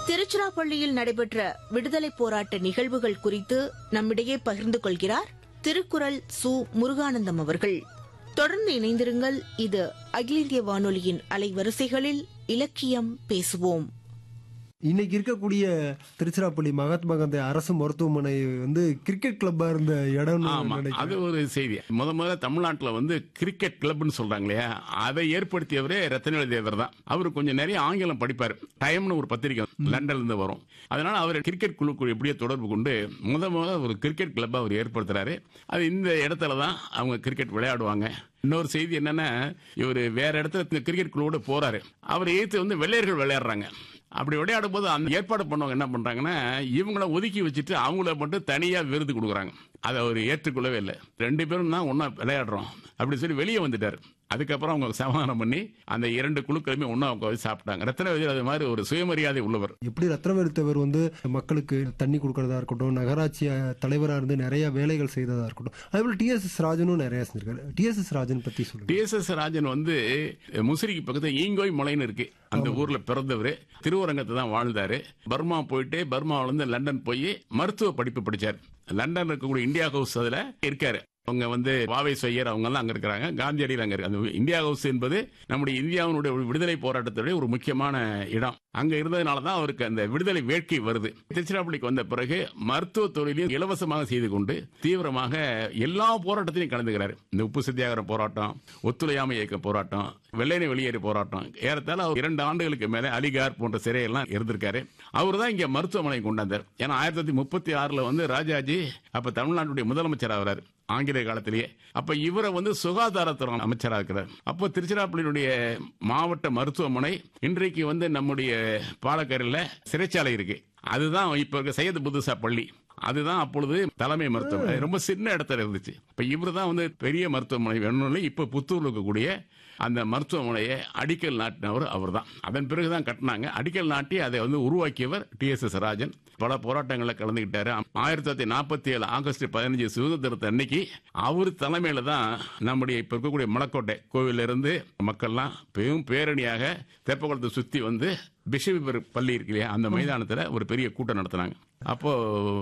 திருச்சிராப்பள்ளியில் நடைபெற்ற விடுதலை போராட்ட நிகழ்வுகள் குறித்து நம்மிடையே பகிர்ந்து கொள்கிறார் திருக்குறள் சு முருகானந்தம் அவர்கள் தொடர்ந்து இணைந்திருங்கள் இது அகில இந்திய வானொலியின் அலைவரிசைகளில் இலக்கியம் பேசுவோம் இன்னைக்கு இருக்கக்கூடிய திருச்சிராப்பள்ளி மகாத்மா காந்தி அரசு மருத்துவமனை வந்து கிரிக்கெட் கிளப்பா இருந்த இடம்னு ஆமா அது நினைக்கிறேன் ஒரு செய்தி முத முதல்ல தமிழ்நாட்டுல வந்து கிரிக்கெட் கிளப்னு சொல்றாங்க இல்லையா அதை ஏற்படுத்தியவரே ரத்தனவேலு தேவர் தான் அவர் கொஞ்சம் நிறைய ஆங்கிலம் படிப்பார் டைம்னு ஒரு பத்திரிக்கை லண்டன்ல இருந்து வரும் அதனால அவர் கிரிக்கெட் குழுக்கு எப்படியோ தொடர்பு கொண்டு முத முத ஒரு கிரிக்கெட் கிளப் அவர் ஏற்படுத்துறாரு அது இந்த இடத்துல தான் அவங்க கிரிக்கெட் விளையாடுவாங்க இன்னொரு செய்தி என்னன்னா இவர் வேற இடத்துல கிரிக்கெட் குழுவோட போறாரு அவர் எய்த்து வந்து வெள்ளையர்கள் விளையாடுறாங்க அப்படி விளையாடும் போது அந்த ஏற்பாடு பண்ணவங்க என்ன பண்றாங்கன்னா இவங்கள ஒதுக்கி வச்சுட்டு அவங்கள மட்டும் தனியா விருது கொடுக்குறாங்க அதை அவர் ஏற்றுக்கொள்ளவே இல்லை ரெண்டு பேரும் தான் ஒன்னா விளையாடுறோம் அப்படி சொல்லி வெளியே வந்துட்டார் அதுக்கப்புறம் அவங்க சமாதானம் பண்ணி அந்த இரண்டு குழுக்களுமே ஒன்னா உட்காந்து சாப்பிட்டாங்க ரத்தன விஜய் அது மாதிரி ஒரு சுயமரியாதை உள்ளவர் எப்படி ரத்னவேலுத்தவர் வந்து மக்களுக்கு தண்ணி கொடுக்கறதா இருக்கட்டும் நகராட்சி தலைவரா இருந்து நிறைய வேலைகள் செய்ததா இருக்கட்டும் அதே போல டி எஸ் எஸ் ராஜனும் நிறைய செஞ்சிருக்காரு டி எஸ் எஸ் ராஜன் பத்தி சொல்லுங்க டிஎஸ்எஸ் ராஜன் வந்து முசிறிக்கு பக்கத்துல ஈங்கோய் மலைன்னு இருக்கு அந்த ஊர்ல பிறந்தவர் திருவரங்கத்தை தான் வாழ்ந்தாரு பர்மா போயிட்டு பர்மாவில இருந்து லண்டன் போய் மருத்துவ படிப்பு படிச்சார் லண்டன் இருக்கக்கூடிய இந்தியா ஹவுஸ் அதுல இருக்காரு அவங்க வந்து வாவை செய்யர் அவங்க எல்லாம் அங்க இருக்கிறாங்க காந்தியடியில் அங்க இருக்கு அந்த இந்தியா ஹவுஸ் என்பது நம்முடைய இந்தியாவினுடைய ஒரு விடுதலை போராட்டத்துடைய ஒரு முக்கியமான இடம் அங்க இருந்ததுனால தான் அவருக்கு அந்த விடுதலை வேட்கை வருது திருச்சிராப்பள்ளிக்கு வந்த பிறகு மருத்துவ தொழிலையும் இலவசமாக செய்து கொண்டு தீவிரமாக எல்லா போராட்டத்திலையும் கலந்துக்கிறாரு இந்த உப்பு சத்தியாகிர போராட்டம் ஒத்துழையாமை இயக்க போராட்டம் வெள்ளையனை வெளியேறு போராட்டம் ஏறத்தாழ அவர் இரண்டு ஆண்டுகளுக்கு மேல அலிகார் போன்ற சிறையெல்லாம் இருந்திருக்காரு அவர் தான் இங்க மருத்துவமனை கொண்டாந்தார் ஏன்னா ஆயிரத்தி தொள்ளாயிரத்தி முப்பத்தி ஆறுல வந்து ராஜாஜி அப்ப தமிழ்நாட்டுடைய முதலமைச்சர் ஆகிறார் ஆங்கிலேய காலத்திலேயே அப்ப இவரை வந்து சுகாதாரத்துறை அமைச்சராக இருக்கிறார் அப்போ திருச்சிராப்பள்ளியினுடைய மாவட்ட மருத்துவமனை இன்றைக்கு வந்து நம்முடைய பாலக்கரையில் சிறைச்சாலை இருக்கு அதுதான் இப்ப இருக்க சையது புதுசா பள்ளி அதுதான் அப்பொழுது தலைமை மருத்துவமனை ரொம்ப சின்ன இடத்துல இருந்துச்சு இப்ப இவர் தான் வந்து பெரிய மருத்துவமனை வேணும்னு இப்ப புத்தூர்ல இருக்கக்கூடிய அந்த மருத்துவமனையை அடிக்கல் நாட்டினவர் அவர் தான் அதன் பிறகுதான் கட்டினாங்க அடிக்கல் நாட்டி அதை வந்து உருவாக்கியவர் டி எஸ் எஸ் ராஜன் பல போராட்டங்களில் கலந்துக்கிட்டாரு ஆயிரத்தி தொள்ளாயிரத்தி நாற்பத்தி ஏழு ஆகஸ்ட் பதினஞ்சு சுதந்திரத்தை அன்னைக்கு அவர் தலைமையில தான் நம்முடைய இப்ப இருக்கக்கூடிய மலக்கோட்டை கோவில்ல இருந்து மக்கள்லாம் பெரும் பேரணியாக தெப்பகுளத்தை சுத்தி வந்து பிஷப் பள்ளி இருக்கு இல்லையா அந்த மைதானத்துல ஒரு பெரிய கூட்டம் நடத்தினாங்க அப்போ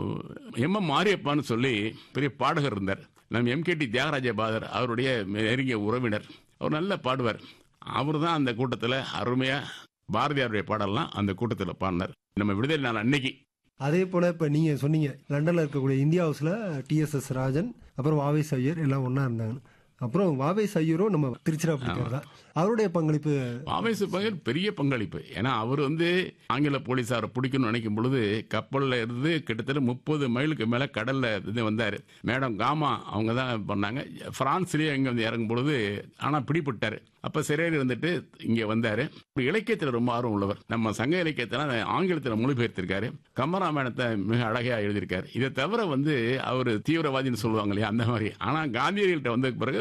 எம் எம் மாரியப்பான்னு சொல்லி பெரிய பாடகர் இருந்தார் நம்ம M K T Thyagaraja Bhagavathar அவருடைய நெருங்கிய உறவினர் அவர் நல்லா பாடுவார் அவர் தான் அந்த கூட்டத்தில் அருமையா பாரதியாருடைய பாடல்லாம் அந்த கூட்டத்தில் பாடினார் நம்ம விடுதலை நாள் அன்னைக்கு அதே போல இப்ப நீங்க சொன்னீங்க லண்டன்ல இருக்கக்கூடிய இந்தியா ஹவுஸ்ல டி எஸ் எஸ் ராஜன் அப்புறம் வாவை சையர் எல்லாம் ஒண்ணா இருந்தாங்க அப்புறம் வாவை சையரும் நம்ம திருச்சிராப்பள்ளிக்கார் தான் அவருடைய பங்களிப்பு ஆவேச பகல் பெரிய பங்களிப்பு ஏன்னா அவர் வந்து ஆங்கில போலீசாரை பிடிக்கணும்னு நினைக்கும் பொழுது கப்பல்ல இருந்து கிட்டத்தட்ட முப்பது மைலுக்கு மேல கடல்ல இருந்து வந்தாரு மேடம் காமா அவங்க தான் பண்ணாங்க பிரான்ஸ்லயே இங்க வந்து இறங்கும் பொழுது ஆனா பிடிபட்டாரு அப்ப சிறையில் இருந்துட்டு இங்க வந்தாரு இலக்கியத்துல ரொம்ப ஆர்வம் உள்ளவர் நம்ம சங்க இலக்கியத்துல ஆங்கிலத்துல மொழிபெயர்த்திருக்காரு கம்பராமாயணத்தை மிக அழகா எழுதியிருக்காரு இதை தவிர வந்து அவர் தீவிரவாதின்னு சொல்லுவாங்க இல்லையா அந்த மாதிரி ஆனா காந்தியடிகள்கிட்ட வந்த பிறகு